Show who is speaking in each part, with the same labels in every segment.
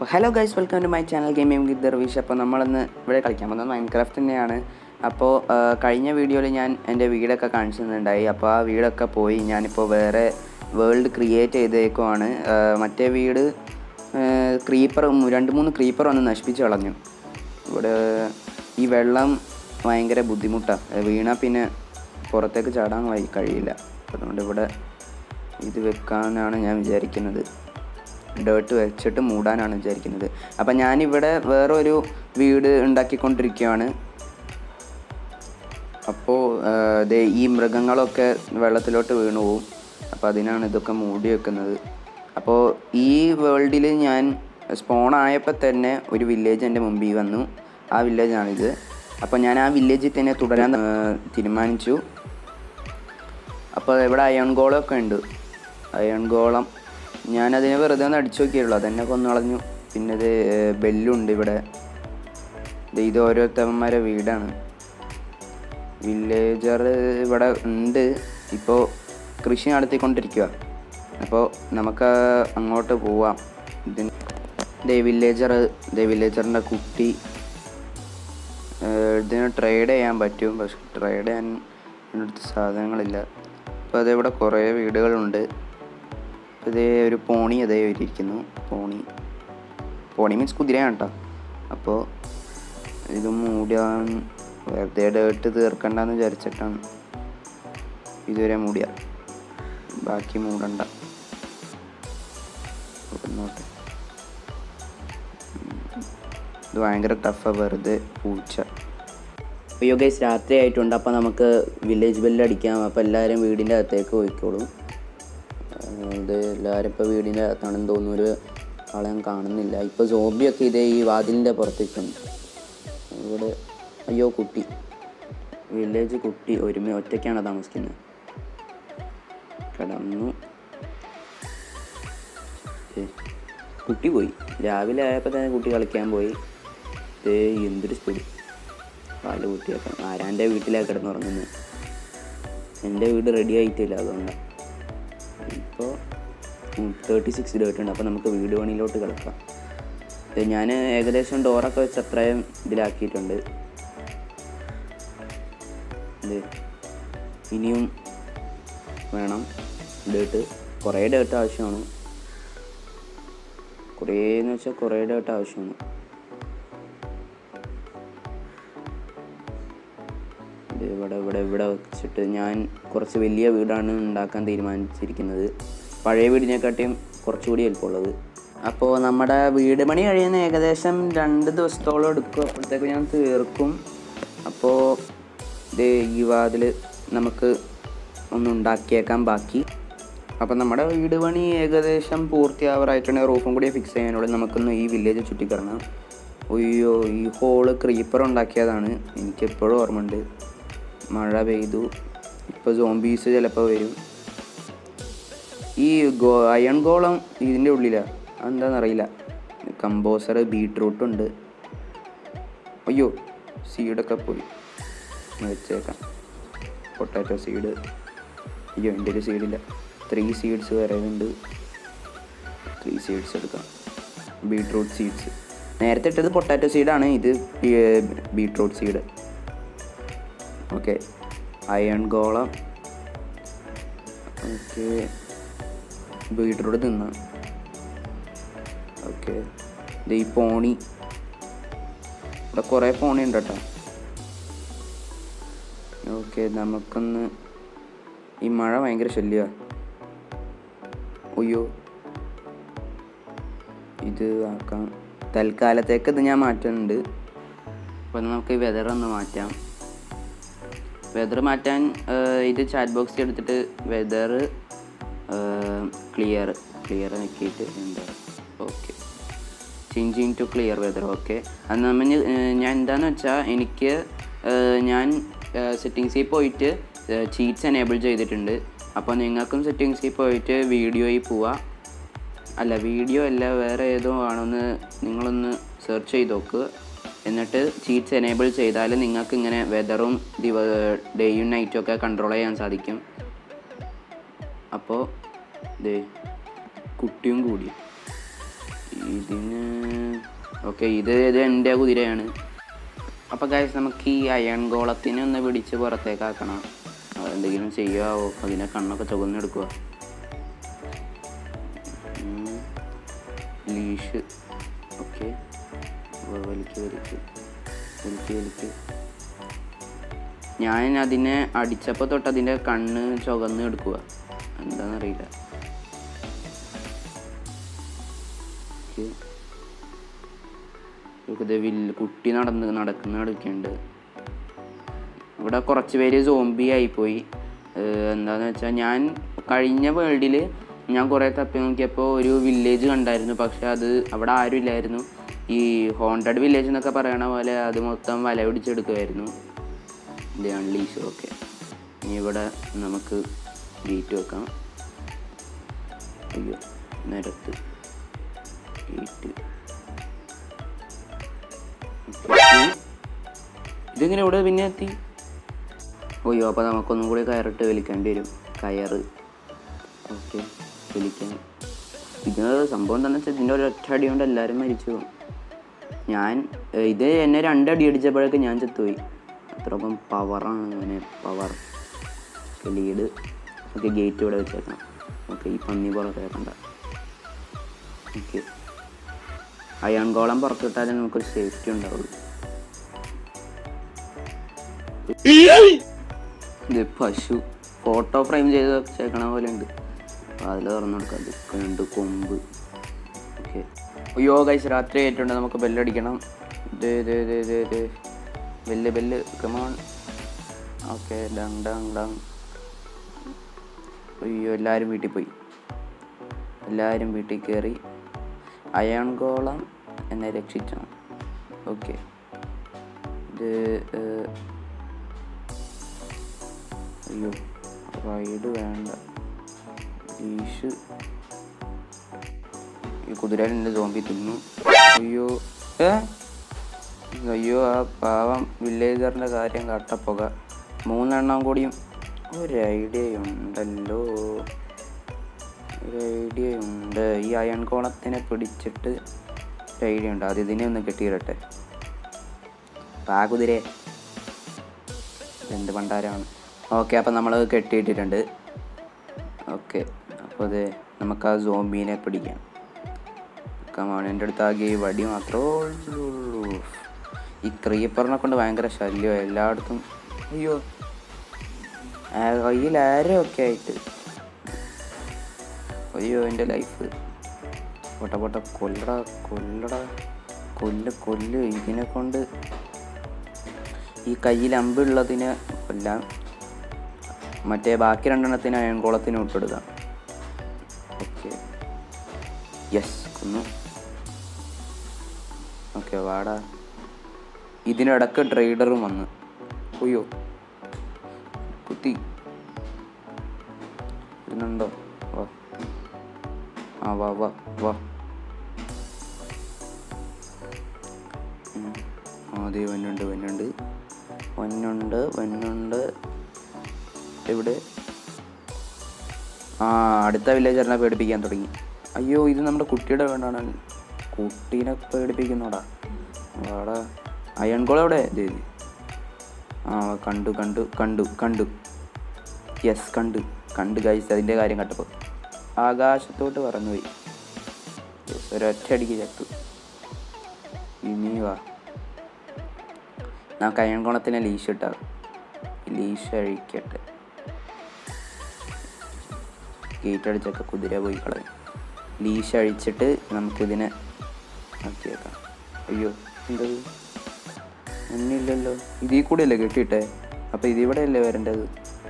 Speaker 1: അപ്പോൾ hello guys welcome to my channel gaming with Darvesh അപ്പോൾ നമ്മളിന്ന് ഇവിടെ കളിക്കാൻ പോകുന്നത് മൈൻക്രാഫ്റ്റ് തന്നെയാണ് അപ്പോൾ ആ, കഴിഞ്ഞ വീഡിയോയിൽ ഞാൻ എൻ്റെ വീടൊക്കെ കാണിച്ചു തന്നിട്ടുണ്ടായി അപ്പോൾ ആ വീടൊക്കെ പോയി ഞാനിപ്പോൾ വേറെ വേൾഡ് ക്രിയേറ്റ് ചെയ്തേക്കുവാണ് ആ, മറ്റേ വീട് ക്രീപ്പർ രണ്ട് മൂന്ന് ക്രീപ്പർ വന്ന് നശിപ്പിച്ച് കളഞ്ഞു ഇവിടെ ഈ വെള്ളം ഭയങ്കര ബുദ്ധിമുട്ടാണ് വീണാൽ പിന്നെ പുറത്തേക്ക് ചാടാൻ വഴി കഴിയില്ല അതുകൊണ്ട് ഇവിടെ ഇത് വെക്കാനാണ് ഞാൻ വിചാരിക്കുന്നത് ഡേർട്ട് വെച്ചിട്ട് മൂടാനാണ് വിചാരിക്കുന്നത് അപ്പം ഞാനിവിടെ വേറൊരു വീട് ഉണ്ടാക്കിക്കൊണ്ടിരിക്കുകയാണ് അപ്പോൾ ദേ ഈ മൃഗങ്ങളൊക്കെ വെള്ളത്തിലോട്ട് വീണു പോവും അപ്പോൾ അതിനാണ് ഇതൊക്കെ മൂടി വെക്കുന്നത് അപ്പോൾ ഈ വേൾഡിൽ ഞാൻ സ്പോൺ ആയപ്പോൾ തന്നെ ഒരു വില്ലേജ് എൻ്റെ മുമ്പിൽ വന്നു ആ വില്ലേജാണിത് അപ്പോൾ ഞാൻ ആ വില്ലേജിൽ തന്നെ തുടരാൻ ആ, തീരുമാനിച്ചു അപ്പോൾ ഇവിടെ അയൺ ഗോളമൊക്കെ ഉണ്ട് അയൺ ഗോളം ഞാനതിനെ വെറുതെ ഒന്ന് അടിച്ചു നോക്കിയുള്ളൂ അതെന്നെ കൊന്നുകളഞ്ഞു പിന്നെ ഇത് ബെല്ലുണ്ട് ഇവിടെ ദേ ഇത് ഓരോരുത്തന്മാരെ വീടാണ് വില്ലേജർ ഇവിടെ ഉണ്ട് ഇപ്പോൾ കൃഷി നടത്തിക്കൊണ്ടിരിക്കുക അപ്പോൾ നമുക്ക് അങ്ങോട്ട് പോവാം ഇതിന് ദേ വില്ലേജർ ദേ വില്ലേജറിൻ്റെ കുട്ടി ഏഹ് ഇതിന് ട്രേഡ് ചെയ്യാൻ പറ്റും പക്ഷെ ട്രേഡ് ചെയ്യാൻ എൻ്റെ അടുത്ത് സാധനങ്ങളില്ല അപ്പോൾ അതിവിടെ കുറേ വീടുകളുണ്ട് അപ്പോൾ ഇതേ ഒരു പോണി അതേ ഇരിക്കുന്നു പോണി പോണി മീൻസ് കുതിരയാണ് കേട്ടോ അപ്പോൾ ഇത് മൂടാൻ വെറുതെ ഡേട്ട് തീർക്കണ്ടെന്ന് വിചാരിച്ചിട്ടാണ് ഇതുവരെ മൂടിയ ബാക്കി മൂടണ്ട നോട്ടെ ഇത് ഭയങ്കര ടഫാണ് വെറുതെ പൂച്ച അയ്യോ ഗൈസ് രാത്രി ആയിട്ടുണ്ട് അപ്പോൾ നമുക്ക് വില്ലേജ് ബെല്ല് അടിക്കാം അപ്പോൾ എല്ലാവരും വീടിൻ്റെ അകത്തേക്ക് പോയിക്കോളും ആഹ് ഇത് എല്ലാവരും ഇപ്പോൾ വീടിൻ്റെ അകത്താണെന്ന് തോന്നുന്നു ഒരു ആളെ ഞാൻ കാണുന്നില്ല ഇപ്പോൾ സോബിയൊക്കെ ഇതേ ഈ വാതിലിൻ്റെ പുറത്തേക്കുണ്ട് ഇവിടെ അയ്യോ കുട്ടി വില്ലേജ് കുട്ടി ഒരുമ ഒറ്റയ്ക്കാണ് താമസിക്കുന്നത് കിടന്നു ഏ, കുട്ടി പോയി രാവിലെ ആയപ്പോൾ തന്നെ കുട്ടി കളിക്കാൻ പോയി ദേ എന്തൊരു സ്പീഡ് പാല് കുട്ടിയൊക്കെ ആരാൻ്റെ വീട്ടിലാണ് കിടന്നുറങ്ങുന്നത് എൻ്റെ വീട് റെഡി ആയിട്ടില്ല അതുകൊണ്ടാണ് ഇപ്പോൾ തേർട്ടി സിക്സ് ഡേറ്റ് ഉണ്ട് അപ്പോൾ നമുക്ക് വീട് പണിയിലോട്ട് കിടക്കാം ഞാൻ ഏകദേശം ഡോറൊക്കെ വെച്ച് അത്രയും ഇതിലാക്കിയിട്ടുണ്ട് ഇത് ഇനിയും വേണം ഡേട്ട് കുറേ ഡേട്ട് ആവശ്യമാണ് കുറേ എന്ന് വെച്ചാൽ കുറേ ഡേട്ട് ആവശ്യമാണ് ഇത് ഇവിടെ ഇവിടെ ഇവിടെ വെച്ചിട്ട് ഞാൻ കുറച്ച് വലിയ വീടാണ് ഉണ്ടാക്കാൻ തീരുമാനിച്ചിരിക്കുന്നത് പഴയ വീടിനെക്കാട്ടിയും കുറച്ചുകൂടി എളുപ്പമുള്ളത് അപ്പോൾ നമ്മുടെ വീട് പണി കഴിയുന്ന ഏകദേശം രണ്ട് ദിവസത്തോളം എടുക്കും അപ്പോഴത്തേക്ക് ഞാൻ തീർക്കും അപ്പോൾ ഇത് ഈ വാതിൽ നമുക്ക് ഒന്ന് ഉണ്ടാക്കിയേക്കാൻ ബാക്കി അപ്പോൾ നമ്മുടെ വീട് പണി ഏകദേശം പൂർത്തിയാവാറായിട്ടുണ്ടെങ്കിൽ റൂഫും കൂടി ഫിക്സ് ചെയ്യാനുള്ളത് നമുക്കൊന്ന് ഈ വില്ലേജ് ചുറ്റിക്കറങ്ങാം അയ്യോ ഈ ഹോള് ക്രീപ്പർ ഉണ്ടാക്കിയതാണ് എനിക്കെപ്പോഴും ഓർമ്മയുണ്ട് മഴ പെയ്തു ഇപ്പോൾ സോംബീസ് ചിലപ്പോൾ വരും ഈ ഗോ അയൺ ഗോളം ഇതിൻ്റെ ഉള്ളിലാണ് അതെന്താണെന്നറിയില്ല കമ്പോസർ ബീട്രൂട്ട് ഉണ്ട് അയ്യോ സീഡൊക്കെ പോയി ഒന്ന് വെച്ചേക്കാം പൊട്ടാറ്റോ സീഡ് അയ്യോ എൻ്റെ ഒരു സീഡില്ല ത്രീ സീഡ്സ് വരെ ഉണ്ട് ത്രീ സീഡ്സ് എടുക്കാം ബീട്രൂട്ട് സീഡ്സ് നേരത്തെ ഇട്ടത് പൊട്ടാറ്റോ സീഡാണ് ഇത് beetroot seed okay iron golem okay beetroot തിന്നാം ഓക്കെ ഇത് ഈ പോണി ഇവിടെ കുറേ പോണി ഉണ്ട് കേട്ടോ ഓക്കെ നമുക്കൊന്ന് ഈ മഴ ഭയങ്കര ശല്യമാണ് അയ്യോ ഇത് ആക്കാം തൽക്കാലത്തേക്ക് ഇത് ഞാൻ മാറ്റുന്നുണ്ട് അപ്പോൾ നമുക്ക് ഈ വെതർ ഒന്ന് മാറ്റാം വെതർ മാറ്റാൻ ഏഹ്, ഇത് ചാറ്റ് ബോക്സ് എടുത്തിട്ട് വെതർ ക്ലിയർ ക്ലിയർ നോക്കിയിട്ട് എന്താ okay changing to clear weather okay അത് നമ്മൾ ഞാൻ എന്താന്ന് വെച്ചാൽ എനിക്ക് ഏഹ്, ഞാൻ സെറ്റിങ്സിൽ പോയിട്ട് ചീറ്റ്സ് എനേബിൾ ചെയ്തിട്ടുണ്ട് അപ്പോൾ നിങ്ങൾക്കും സെറ്റിങ്സിൽ പോയിട്ട് വീഡിയോയിൽ പോവാം അല്ല വീഡിയോ അല്ല വേറെ ഏതോ ആണെന്ന് നിങ്ങളൊന്ന് സെർച്ച് ചെയ്ത് നോക്കുക എന്നിട്ട് ചീറ്റ്സ് എനേബിൾ ചെയ്താൽ നിങ്ങൾക്ക് ഇങ്ങനെ വെതറും ദിവ ഡേയും നൈറ്റും ഒക്കെ കൺട്രോൾ ചെയ്യാൻ സാധിക്കും അപ്പോൾ ദേ കുട്ടിയും കൂടി ഇതിന് ഓക്കെ ഇത് ഇത് എൻ്റെ കുതിരയാണ് അപ്പോൾ ഗൈസ് നമുക്ക് ഈ അയൺ ഗോളത്തിനെ ഒന്ന് പിടിച്ച് പുറത്തേക്കാക്കണം അതെന്തെങ്കിലും ചെയ്യാവോ അതിനെ കണ്ണൊക്കെ ചുവന്നെടുക്കുക ലീഷ് ഓക്കെ വലിക്ക് വലിക്ക് വലിക്ക് വലിക്ക് ഞാൻ അതിനെ അടിച്ചപ്പോൾ തൊട്ട് അതിൻ്റെ കണ്ണ് ചുവന്ന് എടുക്കുക എന്താണെന്നറിയില്ല ഓക്കെ ഇത് വില്ല് കുട്ടി നടന്ന് നടക്കുന്ന നടക്കുന്നുണ്ട് ഇവിടെ കുറച്ച് പേര് സോംബി ആയിപ്പോയി ഏഹ് എന്താന്ന് വെച്ചാൽ ഞാൻ കഴിഞ്ഞ വേൾഡിൽ ഞാൻ കുറേ തപ്പി നോക്കിയപ്പോൾ ഒരു വില്ലേജ് കണ്ടായിരുന്നു പക്ഷെ അത് അവിടെ ആരും ഇല്ലായിരുന്നു ഈ ഹോണ്ടഡ് വില്ലേജ് എന്നൊക്കെ പറയണ പോലെ അത് മൊത്തം വല പിടിച്ചെടുക്കുമായിരുന്നു ഇത് അൺലീഷ് ഓക്കെ ഇനി ഇവിടെ നമുക്ക് ഗേറ്റ് വെക്കാം അയ്യോ നിരത്ത് ഗേറ്റ് ഇതെങ്ങനെ ഇവിടെ പിന്നെ എത്തി ഓയ്യോ അപ്പോൾ നമുക്കൊന്നും കൂടി കയറിട്ട് വലിക്കേണ്ടി വരും കയറ് ഓക്കെ വലിക്കാൻ ഇതിന് സംഭവം എന്താണെന്ന് വെച്ചാൽ ഇതിൻ്റെ ഒരൊറ്റ അടി കൊണ്ട് എല്ലാവരും മരിച്ചു പോകും ഞാൻ ഏ, ഇത് എന്നെ രണ്ടടി അടിച്ചപ്പോഴൊക്കെ ഞാൻ ചത്തുപോയി അത്രക്കും പവറാണ് അങ്ങനെ പവർ ലീഡ് ഓക്കെ ഗേറ്റ് ഇവിടെ വെച്ചേക്കണം ഓക്കെ ഈ പന്നി പുറത്തേക്കണ്ട ഓക്കെ അയൺ ഗോളം പുറത്തിട്ടാലേ നമുക്കൊരു സേഫ്റ്റി ഉണ്ടാവുള്ളൂ ഇത് പശു ഫോട്ടോ ഫ്രെയിം ചെയ്ത് വെച്ചേക്കണ പോലെ ഉണ്ട് അതിൽ തുറന്നു കൊടുക്കാം രണ്ട് കൊമ്പ് ഓക്കെ അയ്യോ കൈസ് രാത്രി ആയിട്ടുണ്ട് നമുക്ക് ബെല്ലടിക്കണം ഇത് ഇത് ഇത് ഇത് ഇത് ബെല്ല് ബെല്ല് കമാൺ ഓക്കെ ഡങ് ഡങ് ഡങ് അയ്യോ എല്ലാവരും വീട്ടിൽ പോയി എല്ലാവരും വീട്ടിൽ കയറി അയൺ ഗോളം എന്നെ രക്ഷിച്ചു ഓക്കെ ഇത് ഏഹ്, അയ്യോ റൈഡ് വേണ്ട ലീഷ് ഈ കുതിരയിൽ എൻ്റെ സോമ്പി തിന്നു അയ്യോ ഏ അയ്യോ ആ പാവം വില്ലേജറിൻ്റെ കാര്യം കട്ടപ്പുക മൂന്നെണ്ണം കൂടിയും ഒരു ഐഡിയ ഉണ്ടല്ലോ ഒരു ഐഡിയ ഉണ്ട് ഈ അയൺ കോളത്തിനെ പിടിച്ചിട്ട് ഒരു ഐഡിയ ഉണ്ട് അത് ഇതിനെ ഒന്ന് കെട്ടിയിടട്ടെ ആ കുതിരയെ എന്ത് പണ്ടാരാണ് ഓക്കെ അപ്പം നമ്മൾ കെട്ടിയിട്ടിട്ടുണ്ട് ഓക്കെ അപ്പോൾ അത് നമുക്ക് ആ സോംബീനെ പിടിക്കാം കമാണ് എൻ്റെ അടുത്ത് ആകെ ഈ വടി മാത്രമേ ഉള്ളൂ ഈ ക്രീപ്പറിനെ കൊണ്ട് ഭയങ്കര ശല്യമാണ് എല്ലായിടത്തും അയ്യോ ആ കയ്യിൽ ആരൊക്കെ ആയിട്ട് അയ്യോ എൻ്റെ ലൈഫ് പൊട്ട പൊട്ട കൊല്ലട കൊല്ലട കൊല്ല് കൊല്ല് ഇതിനെ കൊണ്ട് ഈ കയ്യിൽ അമ്പുള്ളതിനെ കൊല്ലാം മറ്റേ ബാക്കി രണ്ടെണ്ണത്തിന് അയൺകോളത്തിന് വിട്ടെടുക്കാം ഓക്കെ യെസ് കൊന്നു ഓക്കെ വാടാ ഇതിനിടക്ക് ട്രേഡറും വന്ന് അയ്യോ കുത്തി ഇരുന്നുണ്ടോ വാ ആ വാ വാ വാ ഉം. ആ അതെ വന്നുണ്ട് വന്നുണ്ട് വന്നുണ്ട് വന്നുണ്ട് എവിടെ ആ അടുത്ത വില്ലേജറിനെ പേടിപ്പിക്കാൻ തുടങ്ങി അയ്യോ ഇത് നമ്മുടെ കുട്ടിയുടെ വേണ്ടാണ് കുട്ടീനെ പേടിപ്പിക്കുന്നോടാ വാടാ അയൺകോളം എവിടെ ഇത് ഇത്. ആ കണ്ടു കണ്ടു കണ്ടു കണ്ടു യെസ് കണ്ടു കണ്ടു ഗൈസ് അതിൻ്റെ കാര്യം കണ്ടപ്പോൾ ആകാശത്തോട്ട് പറന്നുപോയി യെസ് ഒരൊറ്റയടിക്ക് ചത്തു ഇനി വാ നമുക്ക് അയൺകോണത്തിനെ ലീഷ് ഇട്ടാ ലീഷ് അഴിക്കട്ടെ ഗേറ്റ് അടിച്ചൊക്കെ കുതിര പോയി കളയും ലീഷ് അഴിച്ചിട്ട് നമുക്കിതിനെ ആക്കി വെക്കാം അയ്യോ എന്തത് ഒന്നുമില്ലല്ലോ ഇതിൽ കൂടെ അല്ലേ കെട്ടിയിട്ടെ അപ്പോൾ ഇതിവിടെ അല്ലേ വരേണ്ടത്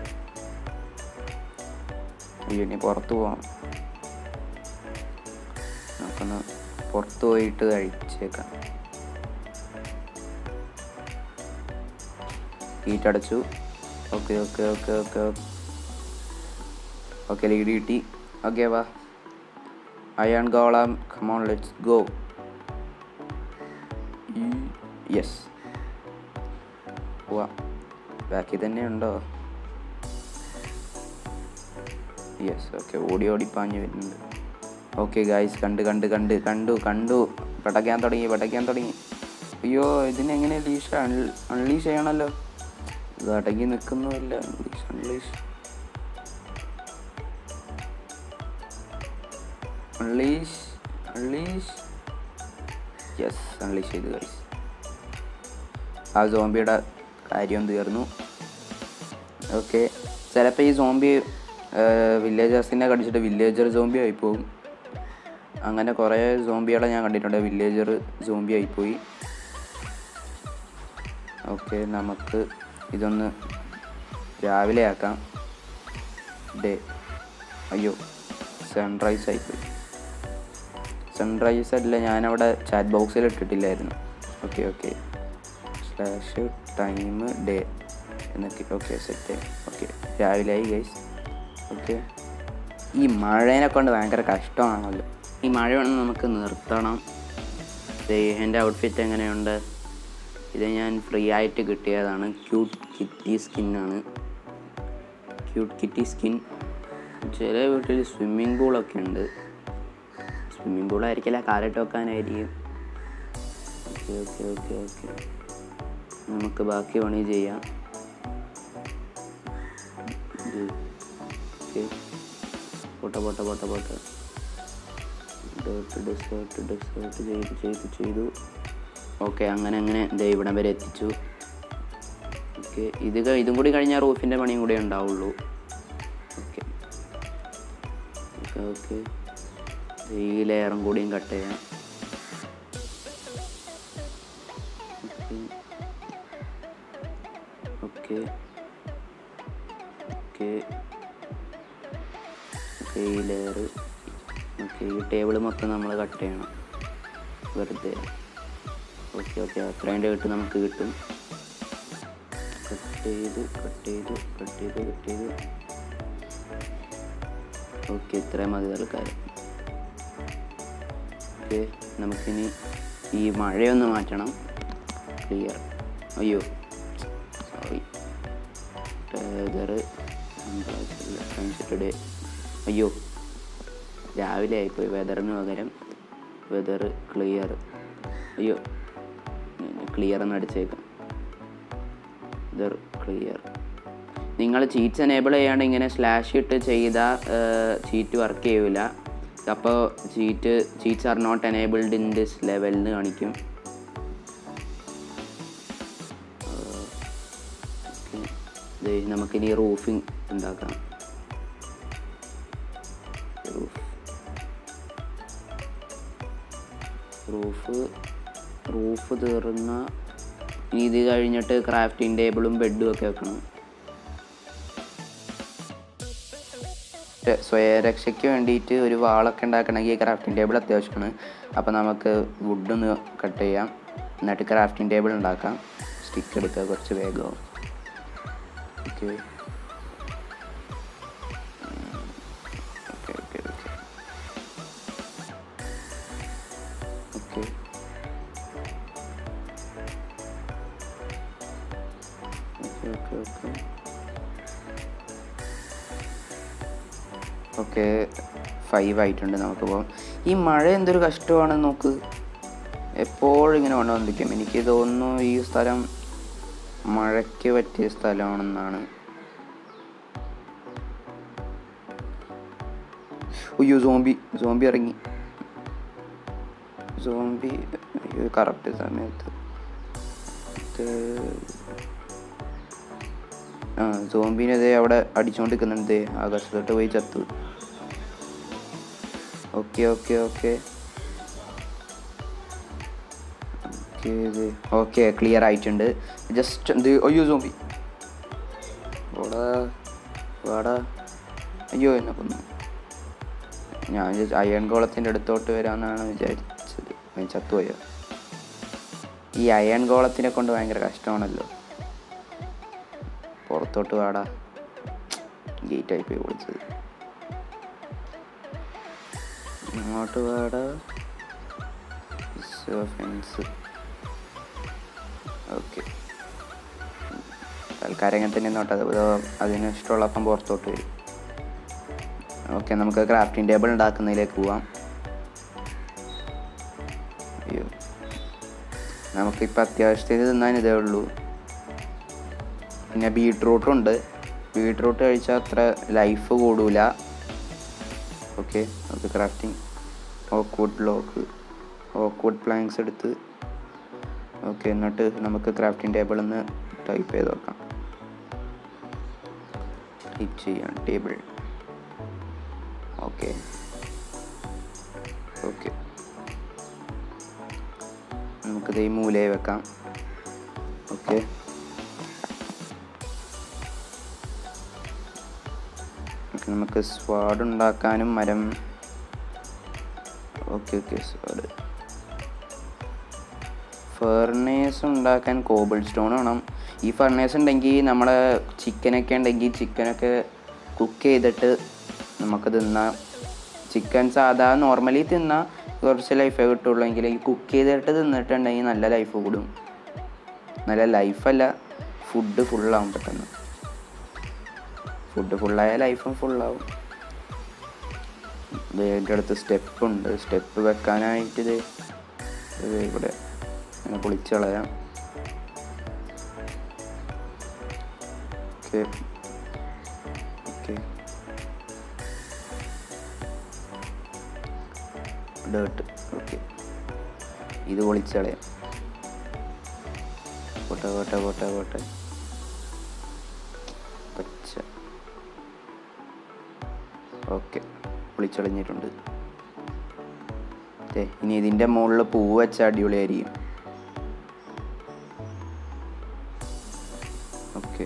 Speaker 1: അയ്യോ ഇനി പുറത്ത് പോവാം നമുക്കൊന്ന് പുറത്ത് പോയിട്ട് കഴിച്ചേക്കാം ഹീറ്റ് അടച്ചു okay okay okay okay okay lead കിട്ടി ഓക്കെ വാ iron golem come on let's go yes പോവാം ബാക്കി തന്നെ ഉണ്ടോ യെസ് ഓക്കെ ഓടി ഓടി പാഞ്ഞ് വരുന്നുണ്ട് ഓക്കെ ഗായ്സ് കണ്ട് കണ്ട് കണ്ട് കണ്ടു കണ്ടു പടയ്ക്കാൻ തുടങ്ങി പടയ്ക്കാൻ തുടങ്ങി അയ്യോ ഇതിനെങ്ങനെ ലീഷ് അൺലീഷ് ചെയ്യണമല്ലോ ഇത് അടങ്ങി നിൽക്കുന്നുമില്ല unleash unleash unleash unleash yes unleash ചെയ്തു ഗൈസ് ആ സോംബിയുടെ കാര്യം തീർന്നു ഓക്കെ ചിലപ്പോൾ ഈ സോംബി വില്ലേജേഴ്സിനെ കടിച്ചിട്ട് വില്ലേജർ സോംബി ആയിപ്പോവും അങ്ങനെ കുറേ സോംബികളെ ഞാൻ കണ്ടിട്ടുണ്ട് വില്ലേജർ സോംബി ആയിപ്പോയി ഓക്കെ നമുക്ക് ഇതൊന്ന് രാവിലെ ആക്കാം ഡേ അയ്യോ സൺറൈസ് ആയിപ്പോയി സൺറൈസ് അല്ല ഞാനവിടെ ചാറ്റ് ബോക്സിൽ ഇട്ടിട്ടില്ലായിരുന്നു okay okay slash time day എന്നൊക്കെ ഓക്കെ സെറ്റ് ഓക്കെ രാവിലെ ആയി ഗൈസ് ഓക്കെ ഈ മഴേനെ കൊണ്ട് ഭയങ്കര കഷ്ടമാണല്ലോ ഈ മഴ വേണം നമുക്ക് നിർത്തണം ദേ എൻ്റെ ഔട്ട്ഫിറ്റ് എങ്ങനെയുണ്ട് ഇത് ഞാൻ ഫ്രീ ആയിട്ട് കിട്ടിയതാണ് ക്യൂട്ട് കിറ്റി സ്കിന്നാണ് ക്യൂട്ട് കിറ്റി സ്കിൻ ചില വീട്ടിൽ സ്വിമ്മിംഗ് പൂളൊക്കെ ഉണ്ട് സ്വിമ്മിംഗ് പൂളായിരിക്കില്ല കാലിട്ട് വെക്കാനായിരിക്കും ഓക്കെ ഓക്കെ ഓക്കെ ഓക്കെ നമുക്ക് ബാക്കി പണി ചെയ്യാം ഇത് ഓക്കെ പോട്ടെ പോട്ടെ പോട്ടെ പോട്ടെ ഡേർട്ട് ഡെസേർട്ട് ഡെസേർട്ട് ചെയ്തു ചെയ്തു ചെയ്തു ഓക്കെ അങ്ങനെ അങ്ങനെ ദേ ഇവിടം വരെ എത്തിച്ചു ഓക്കെ ഇത് ക- ഇതും കൂടി കഴിഞ്ഞാൽ റൂഫിൻ്റെ പണിയും കൂടെ ഉണ്ടാവുള്ളൂ ഓക്കെ ഓക്കെ ഓക്കെ ഈ ലെയറും കൂടിയും കട്ട് ചെയ്യാം ഓക്കെ ഓക്കെ ഓക്കെ ഈ ലെയർ ഓക്കെ ഈ ടേബിൾ മൊത്തം നമ്മൾ കട്ട് ചെയ്യണം വെറുതെ ഓക്കെ ഓക്കെ അത്രയും കിട്ടും നമുക്ക് കിട്ടും കട്ട് ചെയ്ത് കട്ട് ചെയ്ത് കട്ട് ചെയ്ത് കട്ട് ചെയ്ത് ഓക്കെ ഇത്രയും മതി തൽക്കാലം ഓക്കെ നമുക്കിനി ഈ മഴയൊന്ന് മാറ്റണം ക്ലിയർ അയ്യോ സോറി ടേഗർ ഡേ അയ്യോ രാവിലെ ആയിപ്പോയി വെതറിന് പകരം വെതർ ക്ലിയർ അയ്യോ ക്ലിയർ എന്ന് അടിച്ചേക്കാം വെതർ ക്ലിയർ നിങ്ങൾ ചീറ്റ്സ് എനേബിൾ ചെയ്യാണ്ട് ഇങ്ങനെ സ്ലാഷ് ഇട്ട് ചെയ്താൽ ചീറ്റ് വർക്ക് ചെയ്യൂല അപ്പോൾ cheat cheats are not enabled in this ലെവലിന് കാണിക്കും ഓക്കെ ദേ നമുക്കിനി റൂഫിംഗ് ഉണ്ടാക്കാം റൂഫ് റൂഫ് റൂഫ് തീർന്ന ഇനി ഇത് കഴിഞ്ഞിട്ട് ക്രാഫ്റ്റിംഗ് ടേബിളും ബെഡും ഒക്കെ വെക്കണം ര- സ്വയരക്ഷയ്ക്ക് വേണ്ടിയിട്ട് ഒരു വാളൊക്കെ ഉണ്ടാക്കണമെങ്കിൽ ക്രാഫ്റ്റിംഗ് ടേബിൾ അത്യാവശ്യമാണ് അപ്പോൾ നമുക്ക് വുഡ് ഒന്ന് കട്ട് ചെയ്യാം എന്നിട്ട് ക്രാഫ്റ്റിംഗ് ടേബിൾ ഉണ്ടാക്കാം സ്റ്റിക്ക് എടുക്കുക കുറച്ച് വേഗമാവും okay okay okay okay okay okay okay okay okay five ആയിട്ടുണ്ട് നമുക്കിപ്പോൾ ഈ മഴ എന്തൊരു കഷ്ടമാണ് നോക്ക് എപ്പോഴും ഇങ്ങനെ കൊണ്ടുവന്നിരിക്കും എനിക്ക് തോന്നുന്നു ഈ സ്ഥലം മഴയ്ക്ക് പറ്റിയ സ്ഥലമാണെന്നാണ് അയ്യോ സോംബി സോംബി ഇറങ്ങി സോംബി കറക്റ്റ് സമയത്ത് ഇത് ആ സോംബിനെ ദേ അവിടെ അടിച്ചുകൊണ്ടിരിക്കുന്നുണ്ട് ദേ ആകാശത്തോട്ട് പോയി ചത്തു ഓക്കെ ഓക്കെ ഓക്കെ ഓക്കെ ഇത് ഓക്കെ ക്ലിയർ ആയിട്ടുണ്ട് ജസ്റ്റ് എന്ത് അയ്യോ സോംബി വാടാ വാടാ അയ്യോ എന്നെ കൊന്നു ഞാൻ അയൺ ഗോളത്തിൻ്റെ അടുത്തോട്ട് വരാമെന്നാണ് വിചാരിച്ചത് ഞാൻ ചത്തുപോയോ ഈ അയൺ ഗോളത്തിനെ കൊണ്ട് ഭയങ്കര കഷ്ടമാണല്ലോ പുറത്തോട്ട് വാടാ ഗേറ്റായി പോയി വിളിച്ചത് ഇങ്ങോട്ട് വാടാ ഫെൻസ് ഓക്കെ തൽക്കാലം ഇങ്ങനെ തന്നെ നോട്ടെ അത് അതിന് ഇഷ്ടമുള്ളപ്പം പുറത്തോട്ട് വരും ഓക്കെ നമുക്ക് ക്രാഫ്റ്റിംഗ് ടേബിൾ ഉണ്ടാക്കുന്നതിലേക്ക് പോവാം നമുക്കിപ്പോൾ അത്യാവശ്യത്തിന് തിന്നാൻ ഇതേ ഉള്ളൂ പിന്നെ ബീട്രൂട്ടുണ്ട് ബീട്രൂട്ട് കഴിച്ചാൽ അത്ര ലൈഫ് കൂടൂല ഓക്കെ നമുക്ക് crafting oakwood block oakwood planks എടുത്ത് ഓക്കെ എന്നിട്ട് നമുക്ക് ക്രാഫ്റ്റിംഗ് ടേബിളിൽ നിന്ന് ടൈപ്പ് ചെയ്ത് നോക്കാം ടൈപ്പ് ചെയ്യാം ടേബിൾ ഓക്കെ ഓക്കെ നമുക്കിത് ഈ മൂലയിൽ വെക്കാം ഓക്കെ നമുക്ക് സ്വാഡ് ഉണ്ടാക്കാനും മരം ഓക്കെ ഓക്കെ സ്വാഡ് ഫർണേസ് ഉണ്ടാക്കാൻ കോബിൾ സ്റ്റോൺ വേണം ഈ ഫർണേസ് ഉണ്ടെങ്കിൽ നമ്മളെ ചിക്കനൊക്കെ ഉണ്ടെങ്കിൽ ചിക്കനൊക്കെ കുക്ക് ചെയ്തിട്ട് നമുക്ക് തിന്നാം ചിക്കൻ സാധാ നോർമലി തിന്നാൽ കുറച്ച് ലൈഫേ കിട്ടുള്ളൂ എങ്കിൽ ഈ കുക്ക് ചെയ്തിട്ട് തിന്നിട്ടുണ്ടെങ്കിൽ നല്ല ലൈഫ് കൂടും നല്ല ലൈഫല്ല ഫുഡ് ഫുള്ളാവും പെട്ടെന്ന് ഫുഡ് ഫുള്ളായ ലൈഫും ഫുള്ളാവും ഇതിൻ്റെ അടുത്ത് സ്റ്റെപ്പ് ഉണ്ട് സ്റ്റെപ്പ് വെക്കാനായിട്ട് ഇത് ഇത് ഇവിടെ ഇങ്ങനെ പൊളിച്ച് കളയാം ഓക്കെ ഓക്കെ ഡേർട്ട് ഓക്കെ ഇത് പൊളിച്ച് കളയാം പോട്ടെ പോട്ടെ പോട്ടെ പോട്ടെ പച്ച ഓക്കെ പൊളിച്ചളഞ്ഞിട്ടുണ്ട് ദേ, ഇനി ഇതിൻ്റെ മുകളിൽ പൂവ് വെച്ച അടിപൊളിയായിരിക്കും ഓക്കെ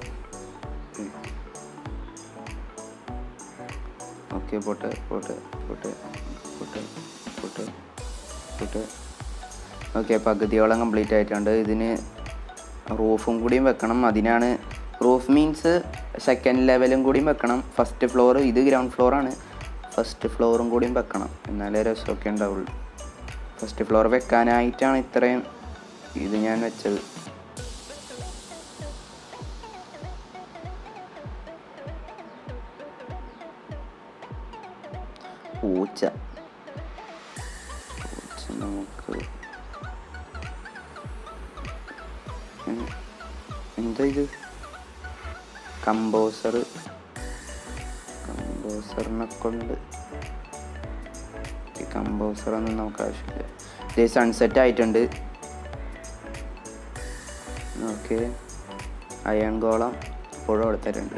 Speaker 1: ഓക്കെ പോട്ടെ പോട്ടെ പോട്ടെ പോട്ടെ പോട്ടെ പോട്ടെ ഓക്കെ പകുതിയോളം കംപ്ലീറ്റ് ആയിട്ടുണ്ട് ഇതിന് റൂഫും കൂടിയും വെക്കണം അതിനാണ് റൂഫ് മീൻസ് സെക്കൻഡ് ലെവലും കൂടിയും വെക്കണം ഫസ്റ്റ് ഫ്ലോർ ഇത് ഗ്രൗണ്ട് ഫ്ലോറാണ് ഫസ്റ്റ് ഫ്ലോറും കൂടിയും വെക്കണം എന്നാലേ രസമൊക്കെ ഉണ്ടാവുള്ളൂ ഫസ്റ്റ് ഫ്ലോർ വെക്കാനായിട്ടാണ് ഇത്രയും ഇത് ഞാൻ വെച്ചത് പൂച്ച പൂച്ച നമുക്ക് ഉം. എന്താ ഇത് കമ്പോസർ കമ്പോസറിനെ കൊണ്ട് ഈ കമ്പോസറൊന്നും നമുക്ക് ആവശ്യമില്ല ഇത് സൺസെറ്റ് ആയിട്ടുണ്ട് ഓക്കെ അയൺ ഗോളം ഇപ്പോഴും എടുത്തിട്ടുണ്ട്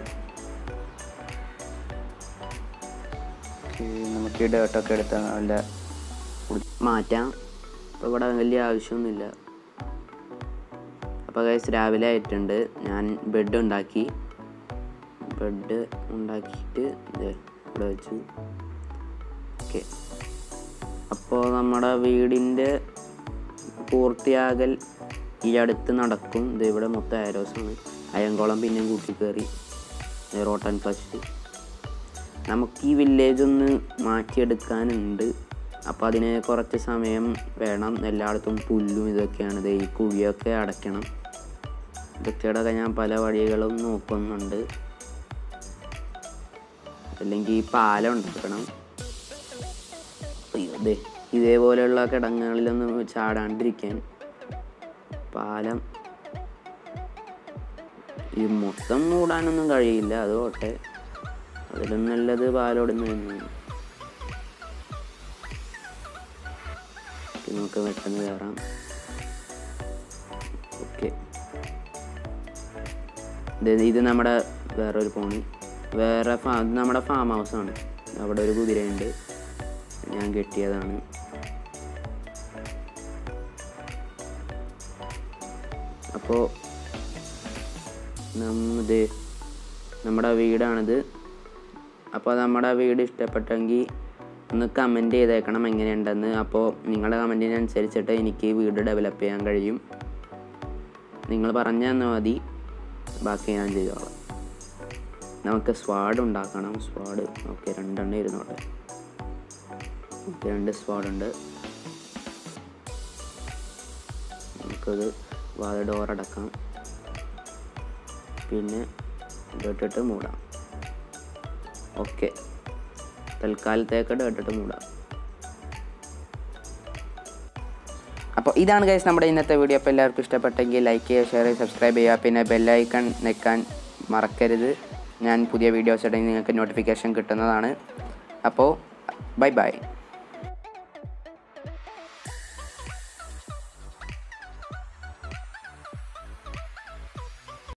Speaker 1: ഓക്കെ നമുക്ക് ഈ ഡേട്ടൊക്കെ എടുത്താൽ നല്ല മാറ്റാം ഇപ്പോൾ ഇവിടെ വലിയ ആവശ്യമൊന്നുമില്ല അപ്പോൾ ഗൈസ് രാവിലെ ആയിട്ടുണ്ട് ഞാൻ ബെഡ് ഉണ്ടാക്കി ബെഡ് ഉണ്ടാക്കിയിട്ട് ദേ ഇവിടെ വെച്ചു ഓക്കെ അപ്പോൾ നമ്മുടെ വീടിൻ്റെ പൂർത്തിയാകൽ ഈ അടുത്ത് നടക്കും ഇത് ഇവിടെ മൊത്തം ആരോസാണ് അയങ്കോളം പിന്നെയും കൂട്ടി കയറി റോട്ടൻ ഫസ്റ്റ് നമുക്ക് ഈ വില്ലേജ് ഒന്ന് മാറ്റിയെടുക്കാനുണ്ട് അപ്പോൾ അതിന് കുറച്ച് സമയം വേണം എല്ലായിടത്തും പുല്ലും ഇതൊക്കെയാണ് ദേ ഈ കുഴിയൊക്കെ അടയ്ക്കണം ഇതൊക്കെയുടെ ഞാൻ പല വഴികളും നോക്കുന്നുണ്ട് അല്ലെങ്കിൽ ഈ പാലം ഉണ്ടാക്കണം അയ്യോ, ദേ ഇതേപോലെയുള്ള കിടങ്ങുകളിലൊന്നും ചാടാണ്ടിരിക്കാൻ പാലം ഇത് മൊത്തം മൂടാനൊന്നും കഴിയില്ല അത് പോട്ടെ അതിലും നല്ലത് പാലോടുന്ന തന്നെയാണ് ഓക്കേ, നമുക്ക് പെട്ടെന്ന് കയറാം ഓക്കെ ഇത് നമ്മുടെ വേറൊരു പോണി വേറെ ഫാ ഇത് നമ്മുടെ ഫാം ഹൗസാണ് അവിടെ ഒരു കുതിരയുണ്ട് ഞാൻ കെട്ടിയതാണ് അപ്പോൾ നമ്മത് നമ്മുടെ വീടാണിത് അപ്പോൾ നമ്മുടെ വീട് ഇഷ്ടപ്പെട്ടെങ്കിൽ ഒന്ന് കമൻറ്റ് ചെയ്തേക്കണം എങ്ങനെയുണ്ടെന്ന് അപ്പോൾ നിങ്ങളുടെ കമൻറ്റിനനുസരിച്ചിട്ട് എനിക്ക് വീട് ഡെവലപ്പ് ചെയ്യാൻ കഴിയും നിങ്ങൾ പറഞ്ഞു തന്നാൽ മതി ബാക്കി ഞാൻ ചെയ്തോളാം നമുക്ക് സ്വാഡ് ഉണ്ടാക്കണം സ്വാഡ് ഓക്കെ രണ്ടെണ്ണം ഇരുന്നോട്ടെ ഓക്കെ രണ്ട് സ്വാഡുണ്ട് നമുക്കത് വാത ഡോറടക്കാം പിന്നെ ഇട്ടിട്ട് മൂടാം ഓക്കെ തൽക്കാലത്തേക്ക് ഇട്ടിട്ട് മൂടാം അപ്പോൾ ഇതാണ് ഗൈസ് നമ്മുടെ ഇന്നത്തെ വീഡിയോ അപ്പോൾ എല്ലാവർക്കും ഇഷ്ടപ്പെട്ടെങ്കിൽ ലൈക്ക് ചെയ്യുക ഷെയർ ചെയ്യുക സബ്സ്ക്രൈബ് ചെയ്യുക പിന്നെ ബെല്ലൈക്കൺ നിൽക്കാൻ മറക്കരുത് ഞാൻ പുതിയ വീഡിയോസ് ഇടയിൽ നിങ്ങൾക്ക് നോട്ടിഫിക്കേഷൻ കിട്ടുന്നതാണ് അപ്പോൾ ബൈ ബൈ